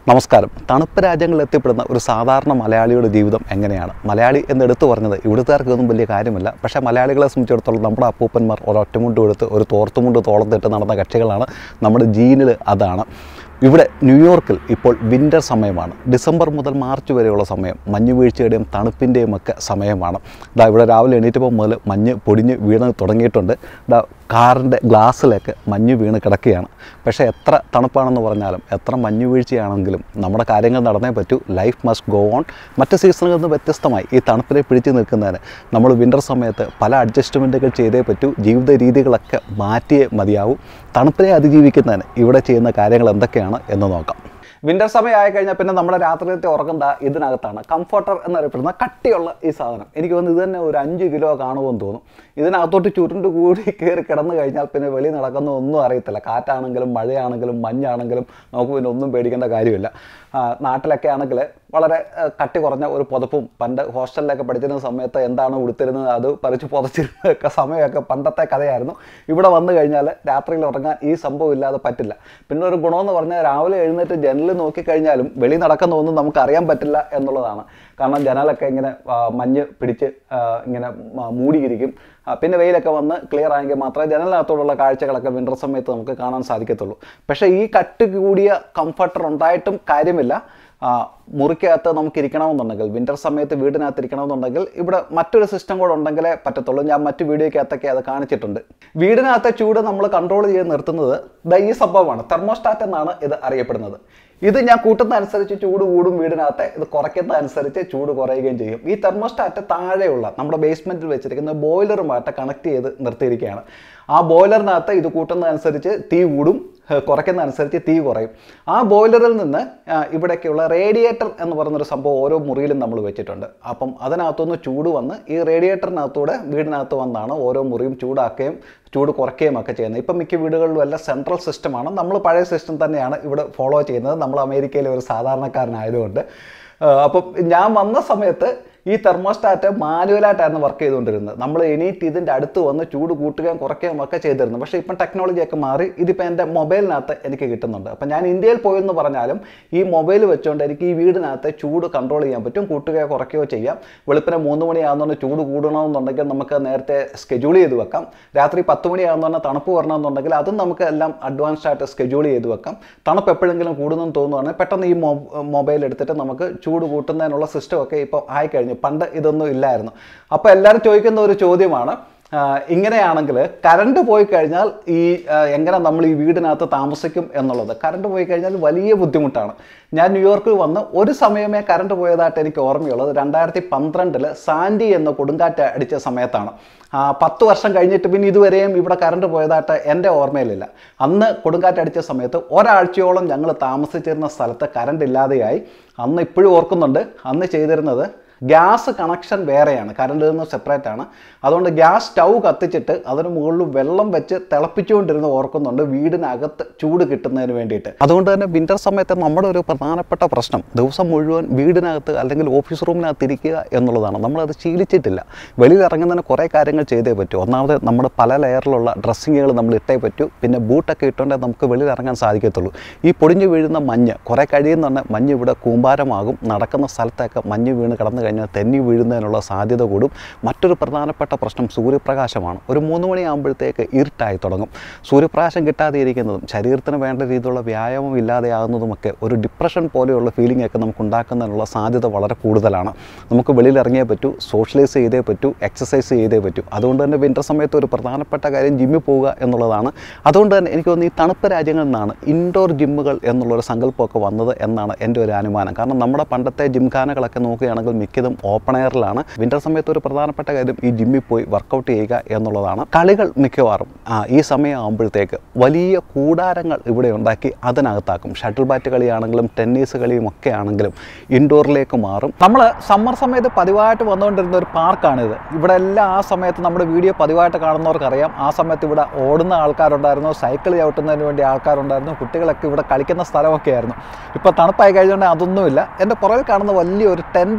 നമസ്കാരം തണുപ്പ് രാജ്യങ്ങളിൽ എത്തിപ്പെടുന്ന ഒരു സാധാരണ മലയാളിയുടെ ജീവിതം എങ്ങനെയാണ് മലയാളി എന്ന് എടുത്തു പറഞ്ഞത് ഇവിടുത്തുകാർക്കൊന്നും വലിയ കാര്യമല്ല പക്ഷേ മലയാളികളെ സംബന്ധിച്ചിടത്തോളം നമ്മുടെ അപ്പൂപ്പന്മാർ ഒരൊറ്റമുണ്ട് എടുത്ത് ഒരു തോർത്തുമുണ്ട് തോളത്തിട്ട് നടന്ന കക്ഷികളാണ് നമ്മുടെ ജീനിൽ അതാണ് ഇവിടെ ന്യൂയോർക്കിൽ ഇപ്പോൾ വിൻ്റർ സമയമാണ് ഡിസംബർ മുതൽ മാർച്ച് വരെയുള്ള സമയം മഞ്ഞ് വീഴ്ചയുടെയും തണുപ്പിൻ്റെയും ഒക്കെ സമയമാണ് ഇതാ ഇവിടെ രാവിലെ എണീറ്റപ്പോൾ മുതൽ മഞ്ഞ് പൊടിഞ്ഞ് വീണ് തുടങ്ങിയിട്ടുണ്ട് ഇതാ കാറിൻ്റെ ഗ്ലാസ്സിലേക്ക് മഞ്ഞ് വീണ് കിടക്കുകയാണ് പക്ഷേ എത്ര തണുപ്പാണെന്ന് പറഞ്ഞാലും എത്ര മഞ്ഞ് വീഴ്ചയാണെങ്കിലും നമ്മുടെ കാര്യങ്ങൾ നടന്നേ പറ്റൂ ലൈഫ് മസ്റ്റ് ഗോ ഓൺ മറ്റ് സീസണുകളിൽ നിന്ന് വ്യത്യസ്തമായി ഈ തണുപ്പിനെ പിടിച്ചു നിൽക്കുന്നതിന് നമ്മൾ വിൻ്റർ സമയത്ത് പല അഡ്ജസ്റ്റ്മെൻറ്റുകൾ ചെയ്തേ പറ്റൂ ജീവിത രീതികളൊക്കെ മാറ്റിയേ മതിയാവും തണുപ്പിനെ അതിജീവിക്കുന്നതിന് ഇവിടെ ചെയ്യുന്ന കാര്യങ്ങൾ എന്തൊക്കെയാണ് എന്ന് നോക്കാം വിൻ്റർ സമയമായി കഴിഞ്ഞാൽ പിന്നെ നമ്മുടെ രാത്രിയിലത്തെ ഉറക്കം ദാ ഇതിനകത്താണ് കംഫർട്ടർ എന്നറിയപ്പെടുന്ന കട്ടിയുള്ള ഈ സാധനം എനിക്ക് തോന്നുന്നു ഇത് തന്നെ ഒരു അഞ്ച് കിലോ കാണുമെന്ന് തോന്നും ഇതിനകത്തോട്ട് ചുരുണ്ട് കൂടി കയറി കിടന്നു കഴിഞ്ഞാൽ പിന്നെ വെളി നടക്കുന്ന ഒന്നും അറിയത്തില്ല കാറ്റാണെങ്കിലും മഴയാണെങ്കിലും മഞ്ഞാണെങ്കിലും നമുക്ക് പിന്നെ ഒന്നും പേടിക്കേണ്ട കാര്യമില്ല ആ, നാട്ടിലൊക്കെ ആണെങ്കിൽ വളരെ ആ, കട്ടി കുറഞ്ഞ ഒരു പുതപ്പും പണ്ട് ഹോസ്റ്റലിലൊക്കെ പഠിച്ചിരുന്ന സമയത്ത് എന്താണ് ഉടുത്തിരുന്നത് അത് പറിച്ച് പുതച്ചിരുന്നതൊക്കെ സമയമൊക്കെ പണ്ടത്തെ കഥയായിരുന്നു ഇവിടെ വന്നു കഴിഞ്ഞാൽ രാത്രിയിൽ ഉറങ്ങാൻ ഈ സംഭവം ഇല്ലാതെ പറ്റില്ല പിന്നെ ഒരു ഗുണമെന്ന് പറഞ്ഞാൽ രാവിലെ എഴുന്നേറ്റ് ജനലിൽ നോക്കിക്കഴിഞ്ഞാലും വെളി നടക്കുന്ന ഒന്നും നമുക്ക് അറിയാൻ പറ്റില്ല എന്നുള്ളതാണ് കാരണം ജനലൊക്കെ ഇങ്ങനെ ആ, മഞ്ഞ് പിടിച്ച് ആ, ഇങ്ങനെ മ- മൂടിയിരിക്കും ആ, പിന്നെ വെയിലൊക്കെ വന്ന് ക്ലിയർ ആയെങ്കിൽ മാത്രമേ ജനലിനകത്തോടുള്ള കാഴ്ചകളൊക്കെ വിൻ്റർ സമയത്ത് നമുക്ക് കാണാൻ സാധിക്കത്തുള്ളൂ പക്ഷേ ഈ കട്ട് കൂടിയ കംഫർട്ടർ ഉണ്ടായിട്ടും കാര്യമില്ല ആ, മുറിക്കകത്ത് നമുക്ക് ഇരിക്കണമെന്നുണ്ടെങ്കിൽ വിൻ്റർ സമയത്ത് വീടിനകത്ത് ഇരിക്കണമെന്നുണ്ടെങ്കിൽ ഇവിടെ മറ്റൊരു സിസ്റ്റം കൂടെ ഉണ്ടെങ്കിലേ പറ്റത്തുള്ളൂ ഞാൻ മറ്റു വീഡിയോക്കകത്തൊക്കെ അത് കാണിച്ചിട്ടുണ്ട് വീടിനകത്തെ ചൂട് നമ്മൾ കൺട്രോൾ ചെയ്ത് നിർത്തുന്നത് ദാ ഈ സംഭവമാണ് തെർമോസ്റ്റാറ്റ് എന്നാണ് ഇത് അറിയപ്പെടുന്നത് ഇത് ഞാൻ കൂട്ടുന്ന അനുസരിച്ച് ചൂട് കൂടും വീടിനകത്ത് ഇത് കുറയ്ക്കുന്ന അനുസരിച്ച് ചൂട് കുറയുകയും ചെയ്യും ഈ തെർമോസ്റ്റാറ്റ് താഴെയുള്ള നമ്മുടെ ബേസ്മെൻറ്റിൽ വെച്ചിരിക്കുന്ന ബോയിലറുമായിട്ട് കണക്ട് ചെയ്ത് നിർത്തിയിരിക്കുകയാണ് ആ ബോയിലറിനകത്ത് ഇത് കൂട്ടുന്നതനുസരിച്ച് തീ കൂടും ഏഹ് കുറയ്ക്കുന്ന അനുസരിച്ച് തീ കുറയും ആ ബോയിലറിൽ നിന്ന് ആ, ഇവിടേക്കുള്ള റേഡിയേറ്റർ എന്ന് പറയുന്നൊരു സംഭവം ഓരോ മുറിയിലും നമ്മൾ വെച്ചിട്ടുണ്ട് അപ്പം അതിനകത്തുനിന്ന് ചൂട് വന്ന് ഈ റേഡിയേറ്ററിനകത്തൂടെ വീടിനകത്ത് വന്നാണ് ഓരോ മുറിയും ചൂടാക്കുകയും ചൂട് കുറയ്ക്കുകയും ഒക്കെ ചെയ്യുന്നത് ഇപ്പം മിക്ക വീടുകളിലും എല്ലാം സെൻട്രൽ സിസ്റ്റമാണ് നമ്മൾ പഴയ സിസ്റ്റം തന്നെയാണ് ഇവിടെ ഫോളോ ചെയ്യുന്നത് നമ്മൾ അമേരിക്കയിലെ ഒരു സാധാരണക്കാരനായതുകൊണ്ട് ആ, അപ്പം ഞാൻ വന്ന സമയത്ത് ഈ തെർമോസ്റ്റാറ്റ് മാനുവലായിട്ടായിരുന്നു വർക്ക് ചെയ്തുകൊണ്ടിരുന്നത് നമ്മൾ എണീറ്റ് ഇതിൻ്റെ അടുത്ത് വന്ന് ചൂട് കൂട്ടുകയും കുറയ്ക്കുകയും ഒക്കെ ചെയ്തിരുന്നു പക്ഷേ ഇപ്പം ടെക്നോളജിയൊക്കെ മാറി ഇതിപ്പോൾ എൻ്റെ മൊബൈലിനകത്ത് എനിക്ക് കിട്ടുന്നുണ്ട് അപ്പം ഞാൻ ഇന്ത്യയിൽ പോയെന്ന് പറഞ്ഞാലും ഈ മൊബൈൽ വെച്ചുകൊണ്ട് എനിക്ക് ഈ വീടിനകത്ത് ചൂട് കൺട്രോൾ ചെയ്യാൻ പറ്റും കൂട്ടുകയോ കുറയ്ക്കുകയോ ചെയ്യാം വെളുപ്പിനെ മൂന്ന് മണിയാകുന്നതുകൊണ്ട് ചൂട് കൂടണമെന്നുണ്ടെങ്കിൽ നമുക്ക് നേരത്തെ സ്കെഡ്യൂൾ ചെയ്ത് വെക്കാം രാത്രി പത്ത് മണിയാകുന്നതുകൊണ്ട് തണുപ്പ് വരണമെന്നുണ്ടെങ്കിൽ അതും നമുക്ക് എല്ലാം അഡ്വാൻസ്ഡ് ആയിട്ട് സ്കെഡ്യൂൾ ചെയ്ത് വെക്കാം തണുപ്പ് എപ്പോഴെങ്കിലും കൂടുന്നെന്ന് തോന്നുവാണെങ്കിൽ പെട്ടെന്ന് ഈ മൊബൈൽ എടുത്തിട്ട് നമുക്ക് ചൂട് കൂട്ടുന്നതിനുള്ള സിസ്റ്റം ഒക്കെ ഇപ്പോൾ ആയിക്കഴിഞ്ഞു പണ്ട് ഇതൊന്നും ഇല്ലായിരുന്നു അപ്പോൾ എല്ലാവരും ചോദിക്കുന്ന ഒരു ചോദ്യമാണ് ആ, ഇങ്ങനെയാണെങ്കിൽ കറണ്ട് പോയി കഴിഞ്ഞാൽ ഈ ആ, എങ്ങനെ നമ്മൾ ഈ വീടിനകത്ത് താമസിക്കും എന്നുള്ളത് കറണ്ട് പോയി കഴിഞ്ഞാൽ വലിയ ബുദ്ധിമുട്ടാണ് ഞാൻ ന്യൂയോർക്കിൽ വന്ന് ഒരു സമയമേ കറണ്ട് പോയതായിട്ട് എനിക്ക് ഓർമ്മയുള്ളത് രണ്ടായിരത്തി പന്ത്രണ്ടിൽ സാൻഡി എന്ന കൊടുങ്കാറ്റ് അടിച്ച സമയത്താണ് ആ, പത്ത് വർഷം കഴിഞ്ഞിട്ട് പിന്നെ ഇതുവരെയും ഇവിടെ കറണ്ട് പോയതായിട്ട് എൻ്റെ ഓർമ്മയിലില്ല അന്ന് കൊടുങ്കാറ്റ് അടിച്ച സമയത്ത് ഒരാഴ്ചയോളം ഞങ്ങൾ താമസിച്ചിരുന്ന സ്ഥലത്ത് കറണ്ട് ഇല്ലാതെയായി അന്ന് ഇപ്പോഴും ഓർക്കുന്നുണ്ട് അന്ന് ചെയ്തിരുന്നത് ഗ്യാസ് കണക്ഷൻ വേറെയാണ് കറണ്ടിൽ നിന്ന് സെപ്പറേറ്റ് ആണ് അതുകൊണ്ട് ഗ്യാസ് സ്റ്റൗ കത്തിച്ചിട്ട് അതിന് മുകളിൽ വെള്ളം വെച്ച് തിളപ്പിച്ചുകൊണ്ടിരുന്ന് ഓർക്കുന്നുണ്ട് വീടിനകത്ത് ചൂട് കിട്ടുന്നതിന് വേണ്ടിയിട്ട് അതുകൊണ്ട് തന്നെ വിൻ്റർ സമയത്ത് നമ്മുടെ ഒരു പ്രധാനപ്പെട്ട പ്രശ്നം ദിവസം മുഴുവൻ വീടിനകത്ത് അല്ലെങ്കിൽ ഓഫീസ് റൂമിനകത്ത് ഇരിക്കുക എന്നുള്ളതാണ് നമ്മളത് ശീലിച്ചിട്ടില്ല വെളിയിൽ ഇറങ്ങുന്നതിന് കുറേ കാര്യങ്ങൾ ചെയ്തേ പറ്റൂ ഒന്നാമത് നമ്മുടെ പല ലെയറിലുള്ള ഡ്രസ്സിങ്ങുകൾ നമ്മൾ ഇട്ടേ പറ്റൂ പിന്നെ ബൂട്ടൊക്കെ ഇട്ടുകൊണ്ടേ നമുക്ക് വെളിയിൽ ഇറങ്ങാൻ സാധിക്കത്തുള്ളൂ ഈ പൊടിഞ്ഞു വീഴുന്ന മഞ്ഞ് കുറേ കഴിയുന്നുണ്ട് മഞ്ഞ് ഇവിടെ കൂമ്പാരമാകും നടക്കുന്ന സ്ഥലത്തൊക്കെ മഞ്ഞ് വീണ് കിടന്നു കഴിഞ്ഞാൽ തെന്നി വീഴുന്നതിനുള്ള സാധ്യത കൂടും മറ്റൊരു പ്രധാനപ്പെട്ട പ്രശ്നം സൂര്യപ്രകാശമാണ് ഒരു മൂന്ന് മണിയാകുമ്പോഴത്തേക്ക് ഇരുട്ടായി തുടങ്ങും സൂര്യപ്രകാശം കിട്ടാതെ ഇരിക്കുന്നതും ശരീരത്തിന് വേണ്ട രീതിയിലുള്ള വ്യായാമം ഇല്ലാതെയാകുന്നതുമൊക്കെ ഒരു ഡിപ്രഷൻ പോലെയുള്ള ഫീലിംഗ് ഒക്കെ നമുക്ക് ഉണ്ടാക്കുന്നതിനുള്ള സാധ്യത വളരെ കൂടുതലാണ് നമുക്ക് വെളിയിൽ ഇറങ്ങിയേ പറ്റൂ സോഷ്യലൈസ് ചെയ്തേ പറ്റൂ എക്സസൈസ് ചെയ്തേ പറ്റൂ അതുകൊണ്ട് തന്നെ വിൻ്റർ സമയത്ത് ഒരു പ്രധാനപ്പെട്ട കാര്യം ജിമ്മിൽ പോവുക എന്നുള്ളതാണ് അതുകൊണ്ട് തന്നെ എനിക്ക് തോന്നുന്നു ഈ തണുപ്പ് രാജ്യങ്ങളിൽ നിന്നാണ് ഇൻഡോർ ജിമ്മുകൾ എന്നുള്ളൊരു സങ്കല്പമൊക്കെ വന്നത് എന്നാണ് എൻ്റെ ഒരു അനുമാനം കാരണം നമ്മുടെ പണ്ടത്തെ ജിംഖാനകളൊക്കെ നോക്കുകയാണെങ്കിൽ മിക്കതും ഓപ്പൺ എയറിലാണ് വിൻ്റർ സമയത്ത് ഒരു പ്രധാനപ്പെട്ട കാര്യം ഈ ജിമ്മിൽ പോയി വർക്കൗട്ട് ചെയ്യുക എന്നുള്ളതാണ് കളികൾ മിക്കവാറും ആ, ഈ സമയമാകുമ്പോഴത്തേക്ക് വലിയ കൂടാരങ്ങൾ ഇവിടെ ഉണ്ടാക്കി അതിനകത്താക്കും ഷട്ടിൽ ബാറ്റ് കളിയാണെങ്കിലും ടെന്നീസ് കളിയും ഒക്കെ ആണെങ്കിലും ഇൻഡോറിലേക്ക് മാറും നമ്മൾ സമ്മർ സമയത്ത് പതിവായിട്ട് വന്നുകൊണ്ടിരുന്ന ഒരു പാർക്കാണിത് ഇവിടെ എല്ലാം ആ സമയത്ത് നമ്മുടെ വീഡിയോ പതിവായിട്ട് കാണുന്നവർക്കറിയാം ആ സമയത്ത് ഇവിടെ ഓടുന്ന ആൾക്കാരുണ്ടായിരുന്നു സൈക്കിൾ ചവിട്ടുന്നതിന് വേണ്ടി ആൾക്കാരുണ്ടായിരുന്നു കുട്ടികളൊക്കെ ഇവിടെ കളിക്കുന്ന സ്ഥലമൊക്കെ ആയിരുന്നു ഇപ്പോൾ തണുപ്പായി കഴിഞ്ഞുകൊണ്ട് അതൊന്നുമില്ല എൻ്റെ പുറകിൽ കാണുന്ന വലിയൊരു ടെൻറ്റ് നിങ്ങൾ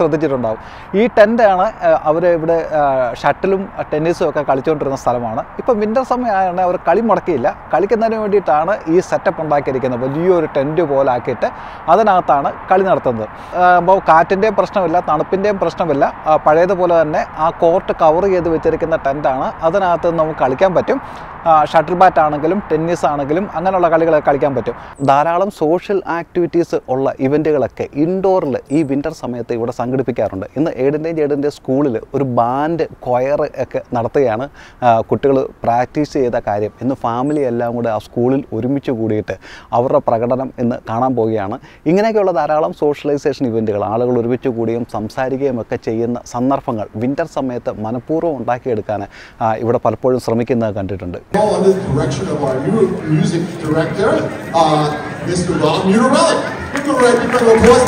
ശ്രദ്ധിച്ചിട്ടുണ്ടാവും ഈ ടെൻ്റാണ് അവർ ഇവിടെ ഷട്ടിലും ടെന്നീസും ഒക്കെ കളിച്ചുകൊണ്ടിരുന്ന സ്ഥലമാണ് ഇപ്പം വിൻ്റർ സമയമായതുകൊണ്ട് അവർ കളി മുടക്കിയില്ല കളിക്കുന്നതിന് വേണ്ടിയിട്ടാണ് ഈ സെറ്റപ്പ് ഉണ്ടാക്കിയിരിക്കുന്നത് വലിയൊരു ടെൻറ്റ് പോലെ ആക്കിയിട്ട് അതിനകത്താണ് കളി നടത്തുന്നത് അപ്പോൾ കാറ്റിൻ്റെയും പ്രശ്നമില്ല തണുപ്പിൻ്റെയും പ്രശ്നമില്ല ആ, പഴയതുപോലെ തന്നെ ആ കോർട്ട് കവർ ചെയ്ത് വെച്ചിരിക്കുന്ന ടെൻറ്റാണ് അതിനകത്ത് നമുക്ക് കളിക്കാൻ പറ്റും ഷട്ടിൽ ബാറ്റ് ആണെങ്കിലും ടെന്നീസ് ആണെങ്കിലും അങ്ങനെയുള്ള കളികളൊക്കെ കളിക്കാൻ പറ്റും ധാരാളം സോഷ്യൽ ആക്ടിവിറ്റീസ് ഉള്ള ഇവൻറ്റുകളൊക്കെ ഇൻഡോറിൽ ഈ വിൻ്റർ സമയത്ത് ഇവിടെ സംഘടിപ്പിക്കാറുണ്ട് ഇന്ന് ഏടിൻ്റെയും ജേടിൻ്റെയും സ്കൂളിൽ ഒരു ബാൻഡ് കൊയർ ഒക്കെ നടത്തുകയാണ് കുട്ടികൾ പ്രാക്ടീസ് ചെയ്ത കാര്യം ഇന്ന് ഫാമിലി എല്ലാം കൂടെ ആ സ്കൂളിൽ ഒരുമിച്ച് കൂടിയിട്ട് അവരുടെ പ്രകടനം ഇന്ന് കാണാൻ പോവുകയാണ് ഇങ്ങനെയൊക്കെയുള്ള ധാരാളം സോഷ്യലൈസേഷൻ ഇവൻറ്റുകൾ ആളുകൾ ഒരുമിച്ച് കൂടിയും സംസാരിക്കുകയും ഒക്കെ ചെയ്യുന്ന സന്ദർഭങ്ങൾ വിൻ്റർ സമയത്ത് മനഃപൂർവ്വം ഉണ്ടാക്കിയെടുക്കാൻ ആ, ഇവിടെ പലപ്പോഴും ശ്രമിക്കുന്നത് കണ്ടിട്ടുണ്ട് all under the direction of our new music director, uh, Mr. Rob Mutarelli. Give him a right round of applause.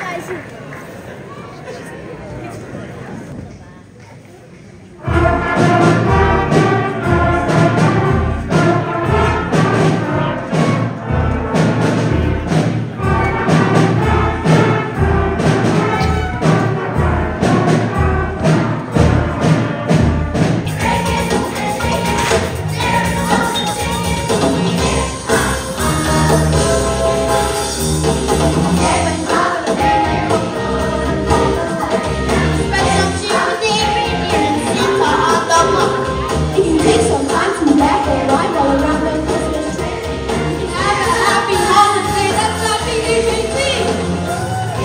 It can take some time to wrap a line all around the Christmas tree. You can have a happy holiday, that's happy EBT.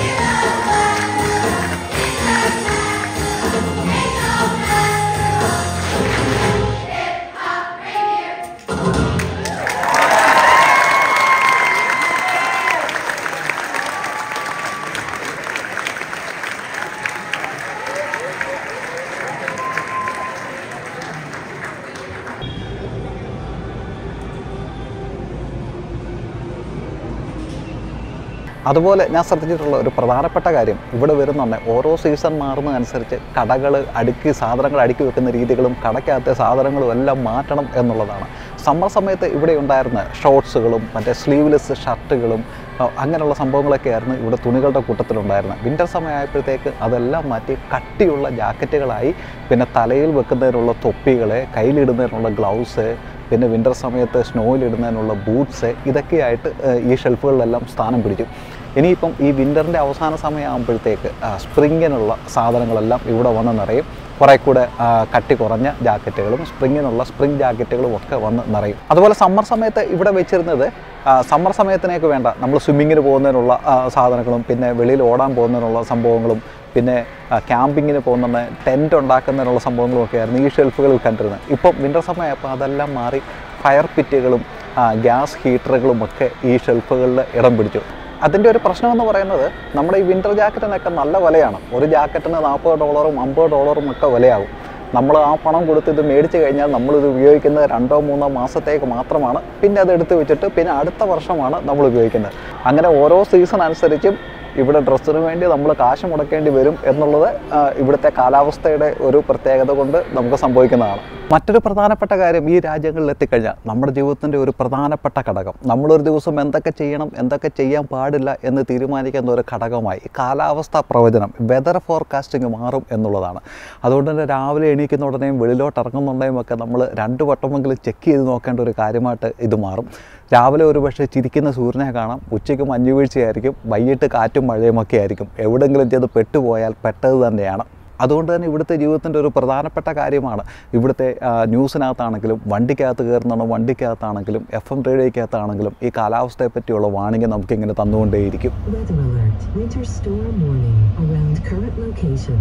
അതുപോലെ ഞാൻ ശ്രദ്ധിച്ചിട്ടുള്ള ഒരു പ്രധാനപ്പെട്ട കാര്യം ഇവിടെ വരുന്നുണ്ട് ഓരോ season മാറുന്നതനുസരിച്ച് കടകൾ അടുക്കി സാധനങ്ങൾ അടുക്കി വെക്കുന്ന രീതികളും കടയ്ക്കകത്തെ സാധനങ്ങളും എല്ലാം മാറ്റണം എന്നുള്ളതാണ് സമ്മർ സമയത്ത് ഇവിടെ ഉണ്ടായിരുന്ന ഷോർട്സുകളും മറ്റേ സ്ലീവ്ലെസ് ഷർട്ടുകളും അഹ് അങ്ങനെയുള്ള സംഭവങ്ങളൊക്കെ ആയിരുന്നു ഇവിടെ തുണികളുടെ കൂട്ടത്തിലുണ്ടായിരുന്നത് വിൻ്റർ സമയമായപ്പോഴത്തേക്ക് അതെല്ലാം മാറ്റി കട്ടിയുള്ള ജാക്കറ്റുകളായി പിന്നെ തലയിൽ വെക്കുന്നതിനുള്ള തൊപ്പികൾ കയ്യിലിടുന്നതിനുള്ള ഗ്ലൗസ് പിന്നെ വിൻ്റർ സമയത്ത് സ്നോയിലിടുന്നതിനുള്ള ബൂട്ട്സ് ഇതൊക്കെയായിട്ട് ഏഹ്, ഈ ഷെൽഫുകളിലെല്ലാം സ്ഥാനം പിടിച്ചു ഇനിയിപ്പം ഈ വിൻ്ററിൻ്റെ അവസാന സമയമാകുമ്പോഴത്തേക്ക് സ്പ്രിങ്ങിനുള്ള സാധനങ്ങളെല്ലാം ഇവിടെ വന്ന് നിറയും കുറേ കൂടെ ആ, കട്ടി കുറഞ്ഞ ജാക്കറ്റുകളും സ്പ്രിങ്ങിനുള്ള സ്പ്രിങ് ജാക്കറ്റുകളും ഒക്കെ വന്ന് നിറയും അതുപോലെ സമ്മർ സമയത്ത് ഇവിടെ വെച്ചിരുന്നത് സമ്മർ സമയത്തിനേക്ക് വേണ്ട നമ്മൾ സ്വിമ്മിങ്ങിന് പോകുന്നതിനുള്ള ആ, സാധനങ്ങളും പിന്നെ വെളിയിൽ ഓടാൻ പോകുന്നതിനുള്ള സംഭവങ്ങളും പിന്നെ ക്യാമ്പിങ്ങിന് പോകുന്ന ടെൻറ്റ് ഉണ്ടാക്കുന്നതിനുള്ള സംഭവങ്ങളും ഒക്കെ ആയിരുന്നു ഈ ഷെൽഫുകളിൽ കണ്ടിരുന്നത് ഇപ്പം വിൻ്റർ സമയമായപ്പോൾ അതെല്ലാം മാറി ഫയർ പിറ്റുകളും ഗ്യാസ് ഹീറ്ററുകളും ഒക്കെ ഈ ഷെൽഫുകളിൽ ഇടം പിടിച്ചു അതിൻ്റെ ഒരു പ്രശ്നം എന്ന് പറയുന്നത് നമ്മുടെ ഈ വിൻ്റർ ജാക്കറ്റിനൊക്കെ നല്ല വിലയാണ് ഒരു ജാക്കറ്റിന് നാൽപ്പത് ഡോളറും അമ്പത് ഡോളറും ഒക്കെ വിലയാകും നമ്മൾ ആ പണം കൊടുത്ത് ഇത് മേടിച്ച് കഴിഞ്ഞാൽ നമ്മളിത് ഉപയോഗിക്കുന്നത് രണ്ടോ മൂന്നോ മാസത്തേക്ക് മാത്രമാണ് പിന്നെ അത് എടുത്ത് വെച്ചിട്ട് പിന്നെ അടുത്ത വർഷമാണ് നമ്മൾ ഉപയോഗിക്കുന്നത് അങ്ങനെ ഓരോ സീസൺ അനുസരിച്ചും ഇവിടെ ഡ്രസ്സിന് വേണ്ടി നമ്മൾ കാശ് മുടക്കേണ്ടി വരും എന്നുള്ളത് ആ, ഇവിടുത്തെ കാലാവസ്ഥയുടെ ഒരു പ്രത്യേകത കൊണ്ട് നമുക്ക് സംഭവിക്കുന്നതാണ് മറ്റൊരു പ്രധാനപ്പെട്ട കാര്യം ഈ രാജ്യങ്ങളിൽ എത്തിക്കഴിഞ്ഞാൽ നമ്മുടെ ജീവിതത്തിൻ്റെ ഒരു പ്രധാനപ്പെട്ട ഘടകം നമ്മളൊരു ദിവസം എന്തൊക്കെ ചെയ്യണം എന്തൊക്കെ ചെയ്യാൻ പാടില്ല എന്ന് തീരുമാനിക്കുന്ന ഒരു ഘടകമായി കാലാവസ്ഥാ പ്രവചനം വെതർ ഫോർകാസ്റ്റിംഗ് മാറും എന്നുള്ളതാണ് അതുകൊണ്ട് തന്നെ രാവിലെ എണീക്കുന്ന ഉടനെയും വെളിയിലോട്ട് ഇറങ്ങുന്നുണ്ടെയും ഒക്കെ നമ്മൾ രണ്ട് വട്ടമെങ്കിലും ചെക്ക് ചെയ്ത് നോക്കേണ്ട ഒരു കാര്യമായിട്ട് ഇത് മാറും രാവിലെ ഒരു പക്ഷേ ചിരിക്കുന്ന സൂര്യനെ കാണാം ഉച്ചയ്ക്ക് മഞ്ഞുവീഴ്ചയായിരിക്കും വൈകിട്ട് കാറ്റും മഴയും ഒക്കെ ആയിരിക്കും എവിടെങ്കിലും ചെന്ന് പെട്ടുപോയാൽ പെട്ടത് തന്നെയാണ് അതുകൊണ്ട് തന്നെ ഇവിടുത്തെ ജീവിതത്തിൻ്റെ ഒരു പ്രധാനപ്പെട്ട കാര്യമാണ് ഇവിടുത്തെ ആ, ന്യൂസിനകത്താണെങ്കിലും വണ്ടിക്കകത്ത് കയറുന്ന വണ്ടിക്കകത്താണെങ്കിലും എഫ് എം റേഡിയോക്കകത്താണെങ്കിലും ഈ കാലാവസ്ഥയെ പറ്റിയുള്ള വാണിംഗ് നമുക്കിങ്ങനെ തന്നുകൊണ്ടേയിരിക്കും Weather alert. Winter storm warning around current location.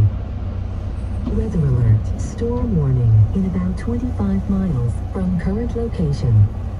Weather alert. Storm warning in about 25 miles from current location.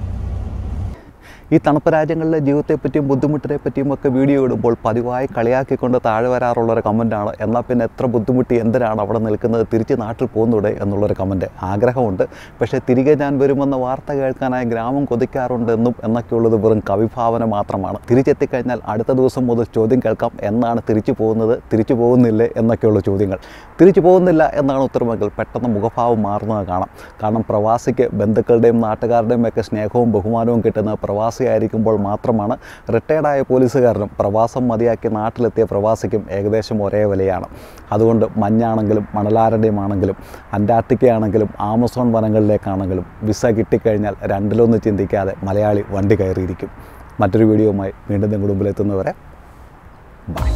ഈ തണുപ്പ് രാജ്യങ്ങളിലെ ജീവിതത്തെപ്പറ്റിയും ബുദ്ധിമുട്ടിനെ പറ്റിയും ഒക്കെ വീഡിയോ ഇടുമ്പോൾ പതിവായി കളിയാക്കിക്കൊണ്ട് താഴെ വരാറുള്ള ഒരു കമൻറ്റാണ് എന്നാൽ പിന്നെ എത്ര ബുദ്ധിമുട്ടി എന്തിനാണ് അവിടെ നിൽക്കുന്നത് തിരിച്ച് നാട്ടിൽ പോകുന്നൂടെ എന്നുള്ളൊരു കമൻറ്റ് ആഗ്രഹമുണ്ട് പക്ഷേ തിരികെ ഞാൻ വരുമെന്ന വാർത്ത കേൾക്കാനായി ഗ്രാമം കൊതിക്കാറുണ്ടെന്നും എന്നൊക്കെയുള്ളത് വെറും കവിഭാവന മാത്രമാണ് തിരിച്ചെത്തിക്കഴിഞ്ഞാൽ അടുത്ത ദിവസം മുതൽ ചോദ്യം കേൾക്കാം എന്നാണ് തിരിച്ചു പോകുന്നത് തിരിച്ചു പോകുന്നില്ലേ എന്നൊക്കെയുള്ള ചോദ്യങ്ങൾ തിരിച്ചു പോകുന്നില്ല എന്നാണ് ഉത്തരമെങ്കിൽ പെട്ടെന്ന് മുഖഭാവം മാറുന്നത് കാണാം കാരണം പ്രവാസിക്ക് ബന്ധുക്കളുടെയും നാട്ടുകാരുടെയും ഒക്കെ സ്നേഹവും ബഹുമാനവും കിട്ടുന്ന പ്രവാസ പ്രവാസിയായിരിക്കുമ്പോൾ മാത്രമാണ് റിട്ടയർഡായ പോലീസുകാരനും പ്രവാസം മതിയാക്കി നാട്ടിലെത്തിയ പ്രവാസിക്കും ഏകദേശം ഒരേ വിലയാണ് അതുകൊണ്ട് മഞ്ഞാണെങ്കിലും മണലാരണ്യമാണെങ്കിലും അന്റാർട്ടിക്കയാണെങ്കിലും ആമസോൺ വനങ്ങളിലേക്കാണെങ്കിലും വിസ കിട്ടിക്കഴിഞ്ഞാൽ രണ്ടിലൊന്ന് ചിന്തിക്കാതെ മലയാളി വണ്ടി കയറിയിരിക്കും മറ്റൊരു വീഡിയോയുമായി വീണ്ടും നിങ്ങളുടെ മുമ്പിലെത്തുന്നവരെ ബൈ